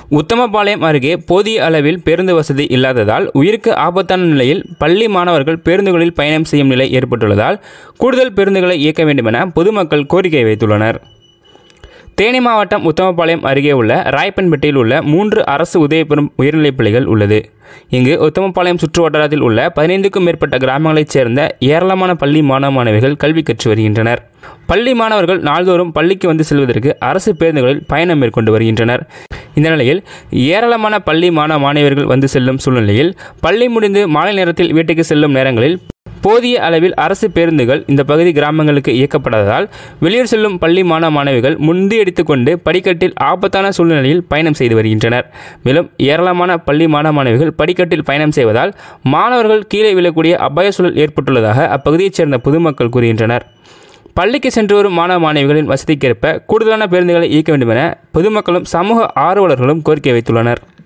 உத்தமபாளையம் அருகே போதிய அளவில் பேருந்து வசதி இல்லாததால் உயிருக்கு ஆபத்தான நிலையில் பள்ளி மாணவர்கள் பேருந்துகளில் பயணம் செய்யும் நிலை ஏற்பட்டுள்ளதால் கூடுதல் பேருந்துகளை இயக்க வேண்டுமென பொதுமக்கள் கோரிக்கை வைத்துள்ளனர் தேனி மாவட்டம் உத்தமபாளையம் அருகே உள்ள ராயப்பன்பேட்டையில் உள்ள மூன்று அரசு உதவிபெறும் உயர்நிலைப் பள்ளிகள் உள்ளது இங்கு உத்தமபாளையம் சுற்று வட்டாரத்தில் உள்ள பதினைந்துக்கும் மேற்பட்ட கிராமங்களைச் சேர்ந்த ஏராளமான பள்ளி மாணவ மாணவிகள் கல்வி கற்று வருகின்றனர் பள்ளி மாணவர்கள் நாள்தோறும் பள்ளிக்கு வந்து செல்வதற்கு அரசு பேருந்துகளில் பயணம் மேற்கொண்டு வருகின்றனர் இந்த நிலையில் ஏராளமான பள்ளி மாணவ மாணவியர்கள் வந்து செல்லும் சூழ்நிலையில் பள்ளி முடிந்து மாலை நேரத்தில் வீட்டுக்கு செல்லும் நேரங்களில் போதிய அளவில் அரசு பேருந்துகள் இந்த பகுதி கிராமங்களுக்கு இயக்கப்படாததால் வெளியூர் செல்லும் பள்ளி மாணவ மாணவிகள் முந்தியடித்துக் கொண்டு படிக்கட்டில் ஆபத்தான சூழ்நிலையில் பயணம் செய்து வருகின்றனர் மேலும் ஏராளமான பள்ளி மாணவ மாணவிகள் படிக்கட்டில் பயணம் செய்வதால் மாணவர்கள் கீழே விழக்கூடிய அபாய சூழல் ஏற்பட்டுள்ளதாக அப்பகுதியைச் சேர்ந்த பொதுமக்கள் கூறுகின்றனர் பள்ளிக்கு சென்று வரும் மாணவ மாணவிகளின் வசதிக்கேற்ப கூடுதலான பேருந்துகளை இயக்க வேண்டும் என பொதுமக்களும் சமூக ஆர்வலர்களும் கோரிக்கை வைத்துள்ளனர்